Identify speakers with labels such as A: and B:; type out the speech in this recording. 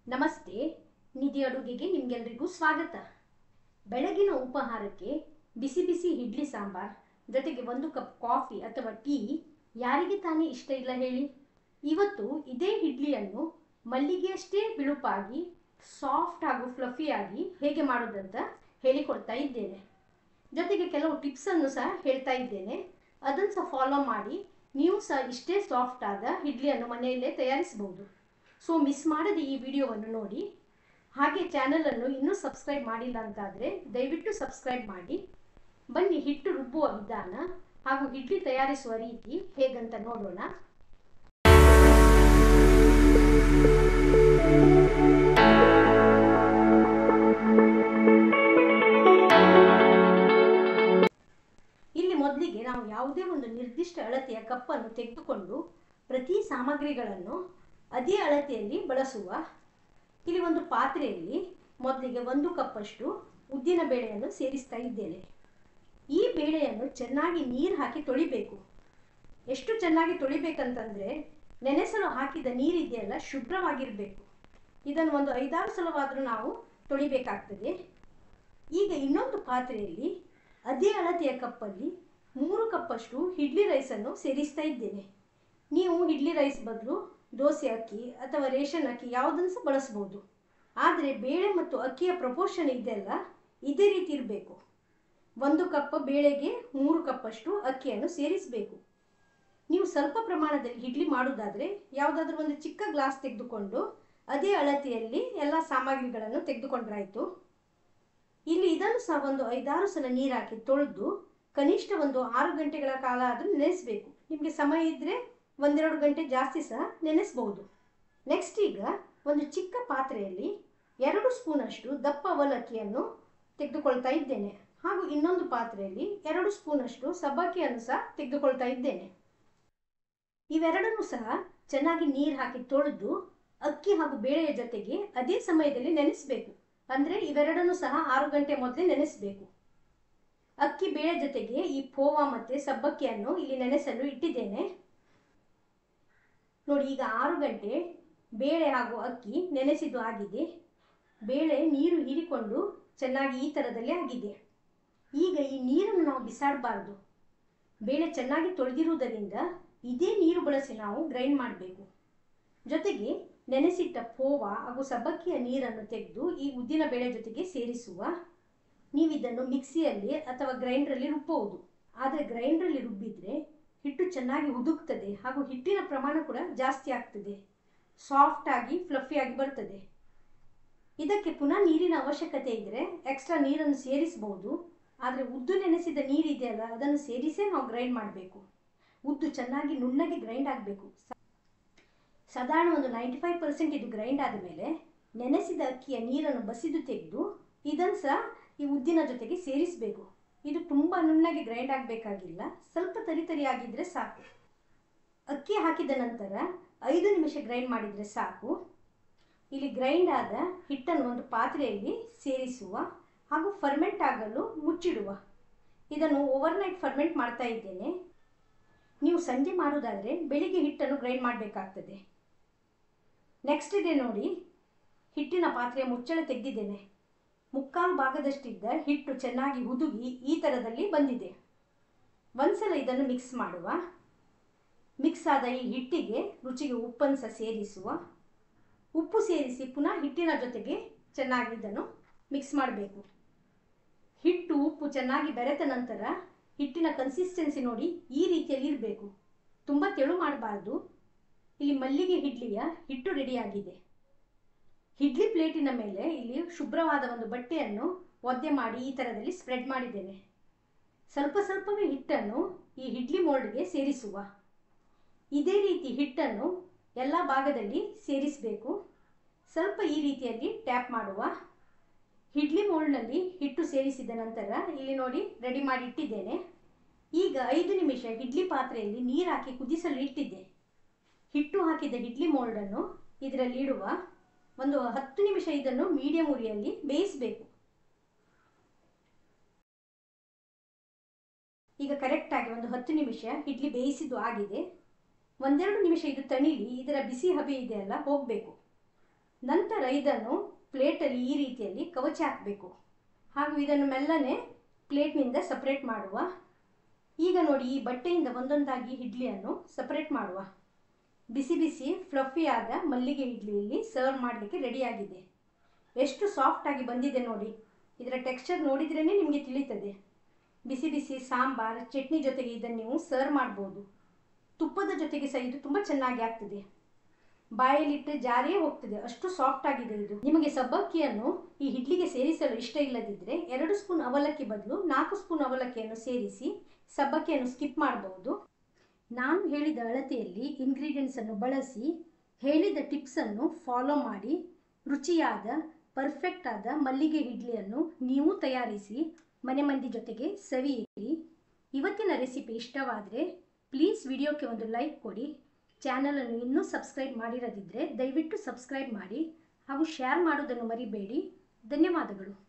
A: ನಮಸ್ತೆ ನಿಧಿ ಅಡುಗೆಗೆ ನಿಮಗೆಲ್ರಿಗೂ ಸ್ವಾಗತ ಬೆಳಗಿನ ಉಪಹಾರಕ್ಕೆ ಬಿಸಿ ಬಿಸಿ ಇಡ್ಲಿ ಸಾಂಬಾರ್ ಜೊತೆಗೆ ಒಂದು ಕಪ್ ಕಾಫಿ ಅಥವಾ ಟೀ ಯಾರಿಗೆ ತಾನೇ ಇಷ್ಟ ಇಲ್ಲ ಹೇಳಿ ಇವತ್ತು ಇದೇ ಇಡ್ಲಿಯನ್ನು ಮಲ್ಲಿಗೆಯಷ್ಟೇ ಬಿಳುಪಾಗಿ ಸಾಫ್ಟ್ ಹಾಗೂ ಫ್ಲಫಿಯಾಗಿ ಹೇಗೆ ಮಾಡೋದಂತ ಹೇಳಿಕೊಡ್ತಾ ಇದ್ದೇನೆ ಜೊತೆಗೆ ಕೆಲವು ಟಿಪ್ಸನ್ನು ಸಹ ಹೇಳ್ತಾ ಇದ್ದೇನೆ ಅದನ್ನು ಸಹ ಫಾಲೋ ಮಾಡಿ ನೀವು ಸಹ ಇಷ್ಟೇ ಸಾಫ್ಟ್ ಆದ ಇಡ್ಲಿಯನ್ನು ಮನೆಯಲ್ಲೇ ತಯಾರಿಸಬಹುದು ಸೊ ಮಿಸ್ ಮಾಡದೆ ಈ ವಿಡಿಯೋವನ್ನು ನೋಡಿ ಹಾಗೆ ಚಾನಲನ್ನು ಇನ್ನೂ ಸಬ್ಸ್ಕ್ರೈಬ್ ಮಾಡಿಲ್ಲ ಅಂತಾದರೆ ದಯವಿಟ್ಟು ಸಬ್ಸ್ಕ್ರೈಬ್ ಮಾಡಿ ಬನ್ನಿ ಹಿಟ್ಟು ರುಬ್ಬುವ ವಿಧಾನ ಹಾಗೂ ಇಡ್ಲಿ ತಯಾರಿಸುವ ರೀತಿ ಹೇಗಂತ ನೋಡೋಣ ಇಲ್ಲಿ ಮೊದಲಿಗೆ ನಾವು ಯಾವುದೇ ಒಂದು ನಿರ್ದಿಷ್ಟ ಅಳತೆಯ ಕಪ್ಪನ್ನು ತೆಗೆದುಕೊಂಡು ಪ್ರತಿ ಸಾಮಗ್ರಿಗಳನ್ನು ಅದೇ ಅಳತೆಯಲ್ಲಿ ಬಳಸುವ ಇಲ್ಲಿ ಒಂದು ಪಾತ್ರೆಯಲ್ಲಿ ಮೊದಲಿಗೆ ಒಂದು ಕಪ್ಪಷ್ಟು ಉದ್ದಿನ ಬೇಳೆಯನ್ನು ಸೇರಿಸ್ತಾ ಇದ್ದೇನೆ ಈ ಬೇಳೆಯನ್ನು ಚೆನ್ನಾಗಿ ನೀರು ಹಾಕಿ ತೊಳಿಬೇಕು ಎಷ್ಟು ಚೆನ್ನಾಗಿ ತೊಳಿಬೇಕಂತಂದರೆ ನೆನೆಸಲು ಹಾಕಿದ ನೀರಿದೆಯಲ್ಲ ಶುಭ್ರವಾಗಿರಬೇಕು ಇದನ್ನು ಒಂದು ಐದಾರು ಸಲವಾದರೂ ನಾವು ತೊಳಿಬೇಕಾಗ್ತದೆ ಈಗ ಇನ್ನೊಂದು ಪಾತ್ರೆಯಲ್ಲಿ ಅದೇ ಅಳತೆಯ ಕಪ್ಪಲ್ಲಿ ಮೂರು ಕಪ್ಪಷ್ಟು ಇಡ್ಲಿ ರೈಸನ್ನು ಸೇರಿಸ್ತಾ ಇದ್ದೇನೆ ನೀವು ಇಡ್ಲಿ ರೈಸ್ ಬದಲು ದೋಸೆ ಅಕ್ಕಿ ಅಥವಾ ರೇಷನ್ ಅಕ್ಕಿ ಯಾವುದನ್ನು ಸಹ ಬಳಸ್ಬೋದು ಆದರೆ ಬೇಳೆ ಮತ್ತು ಅಕ್ಕಿಯ ಪ್ರಪೋರ್ಷನ್ ಇದೆಯಲ್ಲ ಇದೇ ರೀತಿ ಇರಬೇಕು ಒಂದು ಕಪ್ ಬೇಳೆಗೆ ಮೂರು ಕಪ್ಪಷ್ಟು ಅಕ್ಕಿಯನ್ನು ಸೇರಿಸಬೇಕು ನೀವು ಸ್ವಲ್ಪ ಪ್ರಮಾಣದಲ್ಲಿ ಇಡ್ಲಿ ಮಾಡೋದಾದರೆ ಯಾವುದಾದ್ರೂ ಒಂದು ಚಿಕ್ಕ ಗ್ಲಾಸ್ ತೆಗೆದುಕೊಂಡು ಅದೇ ಅಳತೆಯಲ್ಲಿ ಎಲ್ಲ ಸಾಮಗ್ರಿಗಳನ್ನು ತೆಗೆದುಕೊಂಡ್ರಾಯಿತು ಇಲ್ಲಿ ಇದನ್ನು ಸಹ ಒಂದು ಐದಾರು ಸಲ ನೀರು ಹಾಕಿ ತೊಳೆದು ಕನಿಷ್ಠ ಒಂದು ಆರು ಗಂಟೆಗಳ ಕಾಲ ಆದರೂ ನೆನೆಸಬೇಕು ನಿಮಗೆ ಸಮಯ ಇದ್ದರೆ ಒಂದೆರಡು ಗಂಟೆ ಜಾಸ್ತಿ ಸಹ ನೆನೆಸ್ಬೋದು ನೆಕ್ಸ್ಟ್ ಈಗ ಒಂದು ಚಿಕ್ಕ ಪಾತ್ರೆಯಲ್ಲಿ ಎರಡು ಸ್ಪೂನಷ್ಟು ದಪ್ಪ ಅವಲಕ್ಕಿಯನ್ನು ತೆಗೆದುಕೊಳ್ತಾ ಇದ್ದೇನೆ ಹಾಗೂ ಇನ್ನೊಂದು ಪಾತ್ರೆಯಲ್ಲಿ ಎರಡು ಸ್ಪೂನಷ್ಟು ಸಬ್ಬಕ್ಕಿಯನ್ನು ಸಹ ತೆಗೆದುಕೊಳ್ತಾ ಇದ್ದೇನೆ ಇವೆರಡನ್ನೂ ಸಹ ಚೆನ್ನಾಗಿ ನೀರು ಹಾಕಿ ತೊಳೆದು ಅಕ್ಕಿ ಹಾಗೂ ಬೇಳೆಯ ಜೊತೆಗೆ ಅದೇ ಸಮಯದಲ್ಲಿ ನೆನೆಸಬೇಕು ಅಂದರೆ ಇವೆರಡನ್ನೂ ಸಹ ಆರು ಗಂಟೆ ಮೊದಲೇ ನೆನೆಸಬೇಕು ಅಕ್ಕಿ ಬೇಳೆ ಜೊತೆಗೆ ಈ ಪೋವಾ ಮತ್ತು ಸಬ್ಬಕ್ಕಿಯನ್ನು ಇಲ್ಲಿ ನೆನೆಸಲು ಇಟ್ಟಿದ್ದೇನೆ ನೋಡಿ ಈಗ ಆರು ಗಂಟೆ ಬೇಳೆ ಹಾಗೂ ಅಕ್ಕಿ ನೆನೆಸಿದ್ದು ಆಗಿದೆ ಬೇಳೆ ನೀರು ಹೀರಿಕೊಂಡು ಚೆನ್ನಾಗಿ ಈ ಥರದಲ್ಲಿ ಆಗಿದೆ ಈಗ ಈ ನೀರನ್ನು ನಾವು ಬಿಸಾಡಬಾರ್ದು ಬೇಳೆ ಚೆನ್ನಾಗಿ ತೊಳೆದಿರುವುದರಿಂದ ಇದೇ ನೀರು ಬಳಸಿ ನಾವು ಗ್ರೈಂಡ್ ಮಾಡಬೇಕು ಜೊತೆಗೆ ನೆನೆಸಿಟ್ಟ ಪೋವಾ ಹಾಗೂ ಸಬ್ಬಕ್ಕಿಯ ನೀರನ್ನು ತೆಗೆದು ಈ ಉದ್ದಿನ ಬೇಳೆ ಜೊತೆಗೆ ಸೇರಿಸುವ ನೀವು ಇದನ್ನು ಮಿಕ್ಸಿಯಲ್ಲಿ ಅಥವಾ ಗ್ರೈಂಡ್ರಲ್ಲಿ ರುಬ್ಬಬಹುದು ಆದರೆ ಗ್ರೈಂಡ್ರಲ್ಲಿ ರುಬ್ಬಿದರೆ ಹಿಟ್ಟು ಚೆನ್ನಾಗಿ ಹುದುಕ್ತದೆ ಹಾಗೂ ಹಿಟ್ಟಿನ ಪ್ರಮಾಣ ಕೂಡ ಜಾಸ್ತಿ ಆಗ್ತದೆ ಸಾಫ್ಟ್ ಆಗಿ ಫ್ಲಫಿಯಾಗಿ ಬರ್ತದೆ ಇದಕ್ಕೆ ಪುನಃ ನೀರಿನ ಅವಶ್ಯಕತೆ ಇದ್ದರೆ ಎಕ್ಸ್ಟ್ರಾ ನೀರನ್ನು ಸೇರಿಸಬಹುದು ಆದರೆ ಉದ್ದು ನೆನೆಸಿದ ನೀರಿದೆಯಲ್ಲ ಅದನ್ನು ಸೇರಿಸೇ ನಾವು ಗ್ರೈಂಡ್ ಮಾಡಬೇಕು ಉದ್ದು ಚೆನ್ನಾಗಿ ನುಣ್ಣಗೆ ಗ್ರೈಂಡ್ ಆಗಬೇಕು ಸಾಧಾರಣ ಒಂದು ನೈಂಟಿ ಫೈವ್ ಪರ್ಸೆಂಟ್ ಇದು ಗ್ರೈಂಡ್ ಆದಮೇಲೆ ನೆನೆಸಿದ ಅಕ್ಕಿಯ ನೀರನ್ನು ಬಸಿದು ತೆಗೆದು ಇದನ್ನು ಸಹ ಈ ಉದ್ದಿನ ಜೊತೆಗೆ ಸೇರಿಸಬೇಕು ಇದು ತುಂಬ ನುಣ್ಣಗೆ ಗ್ರೈಂಡ್ ಆಗಬೇಕಾಗಿಲ್ಲ ಸ್ವಲ್ಪ ತರಿ ತರಿ ಆಗಿದ್ದರೆ ಸಾಕು ಅಕ್ಕಿ ಹಾಕಿದ ನಂತರ ಐದು ನಿಮಿಷ ಗ್ರೈಂಡ್ ಮಾಡಿದರೆ ಸಾಕು ಇಲ್ಲಿ ಗ್ರೈಂಡ್ ಆದ ಹಿಟ್ಟನ್ನು ಒಂದು ಪಾತ್ರೆಯಲ್ಲಿ ಸೇರಿಸುವ ಹಾಗೂ ಫರ್ಮೆಂಟ್ ಆಗಲು ಮುಚ್ಚಿಡುವ ಇದನ್ನು ಓವರ್ನೈಟ್ ಫರ್ಮೆಂಟ್ ಮಾಡ್ತಾ ಇದ್ದೇನೆ ನೀವು ಸಂಜೆ ಮಾಡೋದಾದರೆ ಬೆಳಿಗ್ಗೆ ಹಿಟ್ಟನ್ನು ಗ್ರೈಂಡ್ ಮಾಡಬೇಕಾಗ್ತದೆ ನೆಕ್ಸ್ಟ್ ಡೇ ನೋಡಿ ಹಿಟ್ಟಿನ ಪಾತ್ರೆಯ ಮುಚ್ಚಳ ತೆಗೆದಿದ್ದೇನೆ ಮುಕ್ಕಾಲು ಭಾಗದಷ್ಟಿದ್ದ ಹಿಟ್ಟು ಚೆನ್ನಾಗಿ ಹುದುಗಿ ಈ ಥರದಲ್ಲಿ ಬಂದಿದೆ ಒಂದ್ಸಲ ಇದನ್ನು ಮಿಕ್ಸ್ ಮಾಡುವ ಮಿಕ್ಸ್ ಆದ ಈ ಹಿಟ್ಟಿಗೆ ರುಚಿಗೆ ಉಪ್ಪನ್ನು ಸಹ ಸೇರಿಸುವ ಉಪ್ಪು ಸೇರಿಸಿ ಪುನಃ ಹಿಟ್ಟಿನ ಜೊತೆಗೆ ಚೆನ್ನಾಗಿ ಇದನ್ನು ಮಿಕ್ಸ್ ಮಾಡಬೇಕು ಹಿಟ್ಟು ಉಪ್ಪು ಚೆನ್ನಾಗಿ ಬೆರೆತ ನಂತರ ಹಿಟ್ಟಿನ ಕನ್ಸಿಸ್ಟೆನ್ಸಿ ನೋಡಿ ಈ ರೀತಿಯಲ್ಲಿ ಇರಬೇಕು ತುಂಬ ತೆಳು ಮಾಡಬಾರ್ದು ಇಲ್ಲಿ ಮಲ್ಲಿಗೆ ಇಡ್ಲಿಯ ಹಿಟ್ಟು ರೆಡಿಯಾಗಿದೆ ಇಡ್ಲಿ ಪ್ಲೇಟಿನ ಮೇಲೆ ಇಲ್ಲಿ ಶುಭ್ರವಾದ ಒಂದು ಬಟ್ಟೆಯನ್ನು ಒದ್ದೆ ಮಾಡಿ ಈ ಥರದಲ್ಲಿ ಸ್ಪ್ರೆಡ್ ಮಾಡಿದ್ದೇನೆ ಸ್ವಲ್ಪ ಸ್ವಲ್ಪವೇ ಹಿಟ್ಟನ್ನು ಈ ಇಡ್ಲಿ ಮೋಲ್ಡ್ಗೆ ಸೇರಿಸುವ ಇದೇ ರೀತಿ ಹಿಟ್ಟನ್ನು ಎಲ್ಲ ಭಾಗದಲ್ಲಿ ಸೇರಿಸಬೇಕು ಸ್ವಲ್ಪ ಈ ರೀತಿಯಲ್ಲಿ ಟ್ಯಾಪ್ ಮಾಡುವ ಇಡ್ಲಿ ಮೋಲ್ಡ್ನಲ್ಲಿ ಹಿಟ್ಟು ಸೇರಿಸಿದ ನಂತರ ಇಲ್ಲಿ ನೋಡಿ ರೆಡಿ ಮಾಡಿ ಇಟ್ಟಿದ್ದೇನೆ ಈಗ ಐದು ನಿಮಿಷ ಇಡ್ಲಿ ಪಾತ್ರೆಯಲ್ಲಿ ನೀರು ಹಾಕಿ ಕುದಿಸಲು ಇಟ್ಟಿದ್ದೆ ಹಿಟ್ಟು ಹಾಕಿದ ಇಡ್ಲಿ ಮೋಲ್ಡನ್ನು ಇದರಲ್ಲಿ ಇಡುವ ಒಂದು ಹತ್ತು ನಿಮಿಷ ಇದನ್ನು ಮೀಡಿಯಂ ಉರಿಯಲ್ಲಿ ಬೇಯಿಸಬೇಕು ಈಗ ಕರೆಕ್ಟಾಗಿ ಒಂದು ಹತ್ತು ನಿಮಿಷ ಇಡ್ಲಿ ಬೇಯಿಸಿದ್ದು ಆಗಿದೆ ಒಂದೆರಡು ನಿಮಿಷ ಇದು ತಣಿಲಿ ಇದರ ಬಿಸಿ ಹಬೆ ಇದೆಯಲ್ಲ ಹೋಗಬೇಕು ನಂತರ ಇದನ್ನು ಪ್ಲೇಟಲ್ಲಿ ಈ ರೀತಿಯಲ್ಲಿ ಕವಚಿ ಹಾಕಬೇಕು ಹಾಗೂ ಇದನ್ನು ಮೆಲ್ಲನೆ ಪ್ಲೇಟ್ನಿಂದ ಸಪ್ರೇಟ್ ಮಾಡುವ ಈಗ ನೋಡಿ ಈ ಬಟ್ಟೆಯಿಂದ ಒಂದೊಂದಾಗಿ ಇಡ್ಲಿಯನ್ನು ಸಪ್ರೇಟ್ ಮಾಡುವ ಬಿಸಿ ಬಿಸಿ ಫ್ಲಫಿಯಾದ ಮಲ್ಲಿಗೆ ಇಡ್ಲಿಯಲ್ಲಿ ಸರ್ವ್ ಮಾಡಲಿಕ್ಕೆ ರೆಡಿಯಾಗಿದೆ ಎಷ್ಟು ಸಾಫ್ಟಾಗಿ ಬಂದಿದೆ ನೋಡಿ ಇದರ ಟೆಕ್ಸ್ಚರ್ ನೋಡಿದ್ರೇ ನಿಮಗೆ ತಿಳಿತದೆ ಬಿಸಿ ಬಿಸಿ ಸಾಂಬಾರ್ ಚಟ್ನಿ ಜೊತೆಗೆ ಇದನ್ನು ನೀವು ಸರ್ವ್ ಮಾಡ್ಬೋದು ತುಪ್ಪದ ಜೊತೆಗೆ ಸಹ ಇದು ತುಂಬ ಚೆನ್ನಾಗಿ ಆಗ್ತದೆ ಬಾಯಲ್ಲಿಟ್ಟು ಜಾರಿಯೇ ಹೋಗ್ತದೆ ಅಷ್ಟು ಸಾಫ್ಟ್ ಆಗಿದೆ ಇದು ನಿಮಗೆ ಸಬ್ಬಕ್ಕಿಯನ್ನು ಈ ಇಡ್ಲಿಗೆ ಸೇರಿಸಲು ಇಷ್ಟ ಇಲ್ಲದಿದ್ದರೆ ಎರಡು ಸ್ಪೂನ್ ಅವಲಕ್ಕಿ ಬದಲು ನಾಲ್ಕು ಸ್ಪೂನ್ ಅವಲಕ್ಕಿಯನ್ನು ಸೇರಿಸಿ ಸಬ್ಬಕ್ಕಿಯನ್ನು ಸ್ಕಿಪ್ ಮಾಡಬಹುದು ನಾನು ಹೇಳಿದ ಅಳತೆಯಲ್ಲಿ ಇಂಗ್ರೀಡಿಯೆಂಟ್ಸನ್ನು ಬಳಸಿ ಹೇಳಿದ ಟಿಪ್ಸನ್ನು ಫಾಲೋ ಮಾಡಿ ರುಚಿಯಾದ ಪರ್ಫೆಕ್ಟ್ ಆದ ಮಲ್ಲಿಗೆ ಇಡ್ಲಿಯನ್ನು ನೀವು ತಯಾರಿಸಿ ಮನೆ ಮಂದಿ ಜೊತೆಗೆ ಸವಿಯಿರಿ ಇವತ್ತಿನ ರೆಸಿಪಿ ಇಷ್ಟವಾದರೆ ಪ್ಲೀಸ್ ವಿಡಿಯೋಕ್ಕೆ ಒಂದು ಲೈಕ್ ಕೊಡಿ ಚಾನಲನ್ನು ಇನ್ನೂ ಸಬ್ಸ್ಕ್ರೈಬ್ ಮಾಡಿರದಿದ್ದರೆ ದಯವಿಟ್ಟು ಸಬ್ಸ್ಕ್ರೈಬ್ ಮಾಡಿ ಹಾಗೂ ಶೇರ್ ಮಾಡೋದನ್ನು ಮರಿಬೇಡಿ ಧನ್ಯವಾದಗಳು